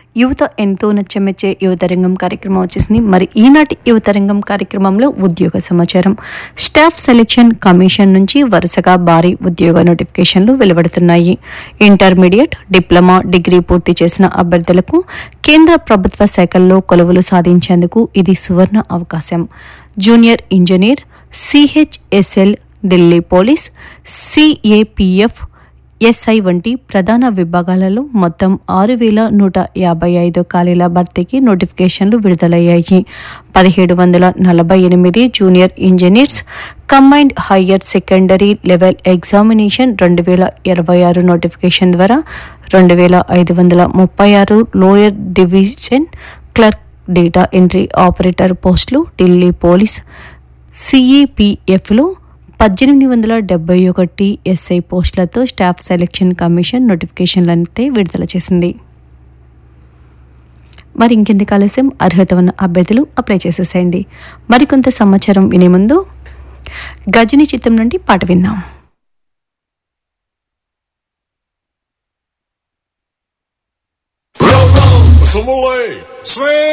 యువత ఎంతో నచ్చమెచ్చే యువతరంగం కార్యక్రమం వచ్చేసింది మరి ఈనాటి యువతరంగం కార్యక్రమంలో ఉద్యోగ సమాచారం స్టాఫ్ సెలక్షన్ కమిషన్ నుంచి వరుసగా భారీ ఉద్యోగ నోటిఫికేషన్లు వెలువడుతున్నాయి ఇంటర్మీడియట్ డిప్లొమా డిగ్రీ పూర్తి చేసిన అభ్యర్థులకు కేంద్ర ప్రభుత్వ శాఖల్లో కొలువులు సాధించేందుకు ఇది సువర్ణ అవకాశం junior engineer CHSL Delhi police CAPF SI వంటి ప్రధాన విభాగాలలో మొత్తం ఆరు వేల నూట యాభై ఐదు ఖాళీల భర్తీకి నోటిఫికేషన్లు విడుదలయ్యాయి పదిహేడు వందల నలభై ఎనిమిది junior engineers combined higher secondary level examination రెండు వేల ఇరవై ఆరు నోటిఫికేషన్ ద్వారా రెండు వేల ఐదు వందల ముప్పై ఆరు lower division clerk data entry operator పోస్టులు ఢిల్లీ పోలీస్ సిఈపిఎఫ్లో పద్దెనిమిది వందల డెబ్బై ఒకటి ఎస్ఐ పోస్టులతో స్టాఫ్ సెలక్షన్ కమిషన్ నోటిఫికేషన్లనైతే విడుదల చేసింది మరి ఇంకెందుకు ఆలస్యం అర్హత ఉన్న అభ్యర్థులు అప్లై చేసేసేయండి మరికొంత సమాచారం వినే ముందు గజని చిత్రం నుండి పాట విందాం Roll, roll, some away. Swing.